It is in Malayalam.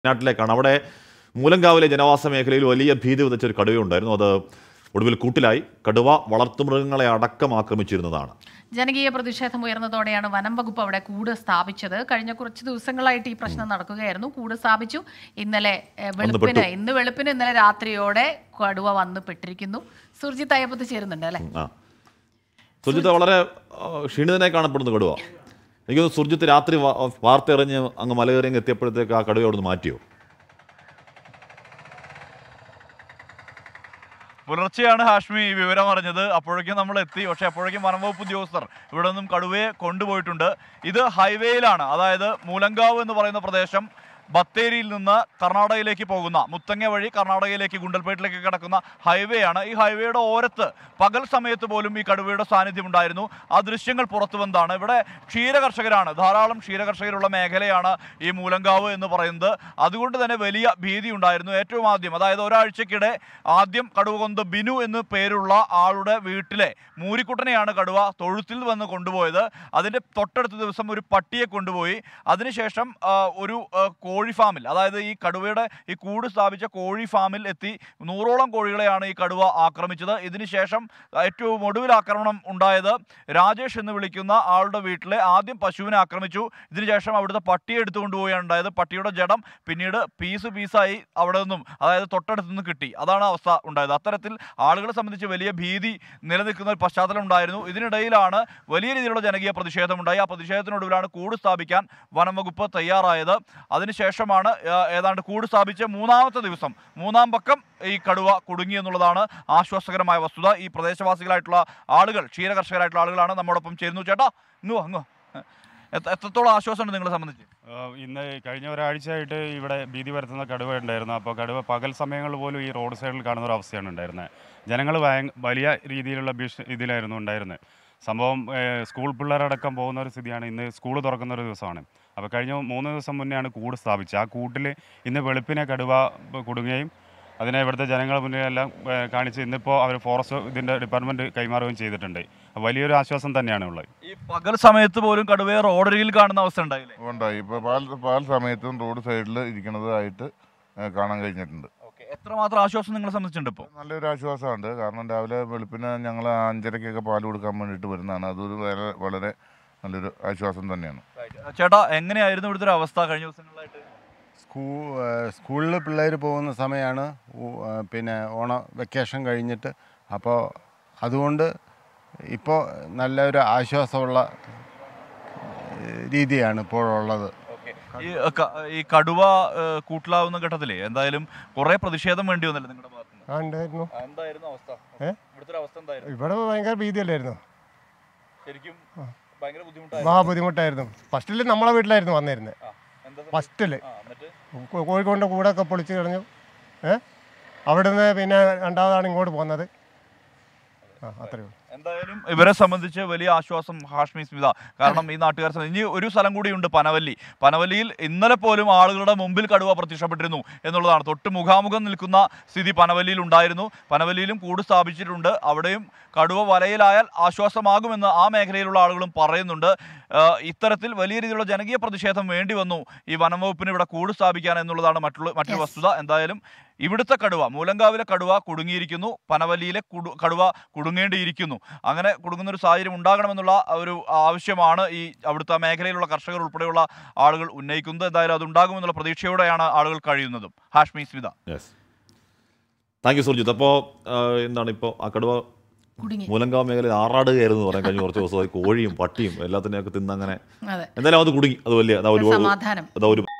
നാട്ടിലേക്കാണ് അവിടെ മൂലങ്കാവിലെ ജനവാസ മേഖലയിൽ വലിയ ഭീതി വിതച്ച ഒരു കടുവയുണ്ടായിരുന്നു അത് ഒടുവിൽ കൂട്ടിലായി കടുവ വളർത്തുമൃഗങ്ങളെ അടക്കം ആക്രമിച്ചിരുന്നതാണ് ജനകീയ പ്രതിഷേധം ഉയർന്നതോടെയാണ് വനം വകുപ്പ് അവിടെ കൂട് സ്ഥാപിച്ചത് കഴിഞ്ഞ കുറച്ച് ദിവസങ്ങളായിട്ട് ഈ പ്രശ്നം നടക്കുകയായിരുന്നു കൂട് സ്ഥാപിച്ചു ഇന്നലെ ഏഹ്, വെളുപ്പിന് ഇന്ന് വെളുപ്പിന് ഇന്നലെ രാത്രിയോടെ കടുവ വന്ന് പെട്ടിരിക്കുന്നു സുർജിത്ത് അയ്യപ്പത്ത് ചേരുന്നുണ്ട് അല്ലെ ആ സുർജിത്ത് വളരെ ആ, ക്ഷീണിതനായി കാണപ്പെടുന്നു കടുവ എനിക്ക് തോന്നുന്നു സുർജിത്ത് രാത്രി വാ- വാർത്ത എറിഞ്ഞ് അങ്ങ് മലകയറിയങ്ങ് എത്തിയപ്പോഴത്തേക്ക് ആ കടുവ അവിടുന്ന് മാറ്റിയോ പുലർച്ചെയാണ് ഹാഷ്മി ഈ വിവരം അറിഞ്ഞത് അപ്പോഴേക്കും നമ്മൾ എത്തി പക്ഷേ അപ്പോഴേക്കും വനംവകുപ്പ് ഉദ്യോഗസ്ഥർ ഇവിടെ നിന്നും കടുവയെ കൊണ്ടുപോയിട്ടുണ്ട് ഇത് ഹൈവേയിലാണ് അതായത് മൂലങ്കാവ് എന്ന് പറയുന്ന പ്രദേശം ബത്തേരിയിൽ നിന്ന് കർണാടകയിലേക്ക് പോകുന്ന മുത്തങ്ങ വഴി കർണാടകയിലേക്ക് ഗുണ്ടൽപേട്ടിലേക്ക് കിടക്കുന്ന ഹൈവേ ആണ് ഈ ഹൈവേയുടെ ഓരത്ത് പകൽ സമയത്ത് പോലും ഈ കടുവയുടെ സാന്നിധ്യം ഉണ്ടായിരുന്നു ആ ദൃശ്യങ്ങൾ പുറത്തു വന്നതാണ് ഇവിടെ ക്ഷീരകർഷകരാണ് ധാരാളം ക്ഷീരകർഷകരുള്ള മേഖലയാണ് ഈ മൂലങ്കാവ് എന്ന് പറയുന്നത് അതുകൊണ്ട് തന്നെ വലിയ ഭീതി ഉണ്ടായിരുന്നു ഏറ്റവും ആദ്യം അതായത് ഒരാഴ്ചക്കിടെ ആദ്യം കടുവ കൊന്ത് ബിനു എന്ന് പേരുള്ള ആളുടെ വീട്ടിലെ മൂരിക്കുട്ടനെയാണ് കടുവ തൊഴുത്തിൽ വന്ന് കൊണ്ടുപോയത് അതിൻ്റെ തൊട്ടടുത്ത ദിവസം ഒരു പട്ടിയെ കൊണ്ടുപോയി അതിനുശേഷം ആ, ഒരു ആ, കോഴി ഫാമിൽ അതായത് ഈ കടുവയുടെ ഈ കൂട് സ്ഥാപിച്ച കോഴി ഫാമിൽ എത്തി നൂറോളം കോഴികളെയാണ് ഈ കടുവ ആക്രമിച്ചത് ഇതിനുശേഷം ഏറ്റവും ഒടുവിൽ ആക്രമണം ഉണ്ടായത് രാജേഷ് എന്ന് വിളിക്കുന്ന ആളുടെ വീട്ടിലെ ആദ്യം പശുവിനെ ആക്രമിച്ചു ഇതിനുശേഷം അവിടുത്തെ പട്ടിയെ എടുത്തുകൊണ്ടുപോവുകയാണ് ഉണ്ടായത് പട്ടിയുടെ ജഡം പിന്നീട് പീസ് പീസായി അവിടെ നിന്നും അതായത് തൊട്ടടുത്ത് നിന്ന് കിട്ടി അതാണ് അവസ്ഥ ഉണ്ടായത് അത്തരത്തിൽ ആളുകളെ സംബന്ധിച്ച് വലിയ ഭീതി നിലനിൽക്കുന്ന ഒരു പശ്ചാത്തലം ഉണ്ടായിരുന്നു ഇതിനിടയിലാണ് വലിയ രീതിയിലുള്ള ജനകീയ പ്രതിഷേധമുണ്ടായി ആ പ്രതിഷേധത്തിനൊടുവിലാണ് കൂട് സ്ഥാപിക്കാൻ വനം വകുപ്പ് തയ്യാറായത് അതിനുശേഷമാണ് ആ, ഏതാണ്ട് കൂട് സ്ഥാപിച്ച മൂന്നാമത്തെ ദിവസം മൂന്നാം പക്കം ഈ കടുവ കുടുങ്ങി എന്നുള്ളതാണ് ആശ്വാസകരമായ വസ്തുത ഈ പ്രദേശവാസികളായിട്ടുള്ള ആളുകൾ ക്ഷീരകർഷകരായിട്ടുള്ള ആളുകളാണ് നമ്മോടൊപ്പം ചേരുന്നു ചേട്ടാ ഇങ്ങോ അങ്ങോ എത്ര- എത്രത്തോളം ആശ്വാസമുണ്ട് നിങ്ങളെ സംബന്ധിച്ച് ആഹ് ഇന്ന് കഴിഞ്ഞ ഒരാഴ്ചയായിട്ട് ഇവിടെ ഭീതി വരുത്തുന്ന കടുവ ഉണ്ടായിരുന്നു അപ്പോൾ കടുവ പകൽ സമയങ്ങളിൽ പോലും ഈ റോഡ് സൈഡിൽ കാണുന്ന ഒരു അവസ്ഥയാണ് ഉണ്ടായിരുന്നത് ജനങ്ങൾ വലിയ രീതിയിലുള്ള ഭീഷ ഇതിലായിരുന്നു ഉണ്ടായിരുന്നത് സംഭവം ഏഹ് സ്കൂൾ പിള്ളേരടക്കം പോകുന്ന ഒരു സ്ഥിതിയാണ് ഇന്ന് സ്കൂൾ തുറക്കുന്ന ഒരു ദിവസമാണ് അപ്പോൾ കഴിഞ്ഞ മൂന്ന് ദിവസം മുന്നെയാണ് കൂട് സ്ഥാപിച്ചത് ആ കൂട്ടിൽ ഇന്ന് വെളുപ്പിനെ കടുവ കുടുങ്ങുകയും അതിനെ ഇവിടുത്തെ ജനങ്ങളെ മുന്നിലെല്ലാം ഏഹ് കാണിച്ച് ഇന്നിപ്പോൾ അവർ ഫോറസ്റ്റ് ഇതിൻ്റെ ഡിപ്പാർട്ട്മെൻറ്റ് കൈമാറുകയും ചെയ്തിട്ടുണ്ട് അപ്പോൾ വലിയൊരു ആശ്വാസം തന്നെയാണ് ഉള്ളത് ഈ പകൽ സമയത്ത് പോലും കടുവയെ റോഡരികിൽ കാണുന്ന അവസ്ഥ ഉണ്ടായില്ലേ ഉണ്ടായി ഇപ്പോൾ പാൽ പാൽ സമയത്തും റോഡ് സൈഡിൽ ഇരിക്കുന്നതായിട്ട് ഏഹ് കാണാൻ കഴിഞ്ഞിട്ടുണ്ട് ഓക്കെ എത്രമാത്രം ആശ്വാസം നിങ്ങളെ സംബന്ധിച്ചിട്ടുണ്ട് ഇപ്പോൾ നല്ലൊരു ആശ്വാസമുണ്ട് കാരണം രാവിലെ വെളുപ്പിന് ഞങ്ങൾ അഞ്ചരയ്ക്കൊക്കെ പാൽ കൊടുക്കാൻ വേണ്ടിയിട്ട് വരുന്നതാണ് അതൊരു വളരെ വളരെ നല്ലൊരു ആശ്വാസം തന്നെയാണ് ചേട്ടാ എങ്ങനെയായിരുന്നു ഇവിടുത്തെ ഒരു അവസ്ഥ കഴിഞ്ഞ ദിവസങ്ങളിലായിട്ട് സ്കൂ സ്കൂളിൽ പിള്ളേർ പോകുന്ന സമയമാണ് ഊ- ആ, പിന്നെ ഓണ വെക്കേഷൻ കഴിഞ്ഞിട്ട് അപ്പോൾ അതുകൊണ്ട് ഇപ്പോൾ നല്ലൊരു ആശ്വാസമുള്ള ഏഹ്, രീതിയാണ് ഇപ്പോഴുള്ളത് ഈ ഏഹ്, ക- ഈ കടുവ ഏഹ്, കൂട്ടിലാവുന്ന ഘട്ടത്തിലേ എന്തായാലും കുറെ പ്രതിഷേധം വേണ്ടി വന്നല്ലേ നിങ്ങളുടെ ഭാഗത്ത് ആ ഉണ്ടായിരുന്നു എന്തായിരുന്നു അവസ്ഥ ഏ? ഇവിടുത്തെ ഒരു അവസ്ഥ എന്തായിരുന്നു ഇവിടെ ഭയങ്കര ഭീതിയല്ലായിരുന്നു ശരിക്കും ഭയങ്കര ആ ബുദ്ധിമുട്ടായിരുന്നു ബുദ്ധിമുട്ടായിരുന്നു ഫസ്റ്റിൽ നമ്മളെ വീട്ടിലായിരുന്നു വന്നിരുന്നത് ആ, എന്താ സംഭവിച്ചത്? ഫസ്റ്റിൽ ആ, എന്നിട്ട് കോഴിക്കോടിൻ്റെ കൂടൊക്കെ പൊളിച്ച് കളഞ്ഞു ഏ അവിടുന്ന് പിന്നെ രണ്ടാമതാണ് ഇങ്ങോട്ട് പോകുന്നത് ആ അത്രയേ ഉള്ളൂ എന്തായാലും ഇവരെ സംബന്ധിച്ച് വലിയ ആശ്വാസം ഹാഷ്മി സ്മിത കാരണം ഈ നാട്ടുകാരെ സംബന്ധിച്ച് ഇനി ഒരു സ്ഥലം കൂടിയുണ്ട് പനവല്ലി പനവല്ലിയിൽ ഇന്നലെ പോലും ആളുകളുടെ മുമ്പിൽ കടുവ പ്രത്യക്ഷപ്പെട്ടിരുന്നു എന്നുള്ളതാണ് തൊട്ട് മുഖാമുഖം നിൽക്കുന്ന സ്ഥിതി പനവല്ലിയിൽ ഉണ്ടായിരുന്നു പനവല്ലിയിലും കൂട് സ്ഥാപിച്ചിട്ടുണ്ട് അവിടെയും കടുവ വലയിലായാൽ ആശ്വാസമാകുമെന്ന് ആ മേഖലയിലുള്ള ആളുകളും പറയുന്നുണ്ട് ആഹ് ഇത്തരത്തിൽ വലിയ രീതിയിലുള്ള ജനകീയ പ്രതിഷേധം വേണ്ടി വന്നു ഈ വനംവകുപ്പിന് ഇവിടെ കൂട് സ്ഥാപിക്കാൻ എന്നുള്ളതാണ് മറ്റുള്ള മറ്റൊരു Yes. വസ്തുത എന്തായാലും ഇവിടുത്തെ കടുവ മൂലങ്കാവിലെ കടുവ കുടുങ്ങിയിരിക്കുന്നു പനവല്ലിയിലെ കുടു കടുവ കുടുങ്ങേണ്ടിയിരിക്കുന്നു അങ്ങനെ കുടുങ്ങുന്ന ഒരു സാഹചര്യം ഉണ്ടാകണമെന്നുള്ള ഒരു ആവശ്യമാണ് ഈ അവിടുത്തെ മേഖലയിലുള്ള കർഷകർ ഉൾപ്പെടെയുള്ള ആളുകൾ ഉന്നയിക്കുന്നത് എന്തായാലും അതുണ്ടാകുമെന്നുള്ള പ്രതീക്ഷയോടെയാണ് ആളുകൾ കഴിയുന്നതും Hashmi Smitha yes thank you Surjith അപ്പോൾ എന്താണ് ഇപ്പോൾ ആ കടുവ കുടുങ്ങി മൂലങ്കാവ് മേഖലയിൽ ആറാടുകയായിരുന്നു പറയാൻ കഴിഞ്ഞ കുറച്ച് ദിവസമായി കോഴിയും പട്ടിയും എല്ലാത്തിനെയൊക്കെ തിന്നങ്ങനെ അതെ എന്തായാലും അത് കുടുങ്ങി അത് വലിയ അതാ ഒരു സമാധാനം അതാ ഒരു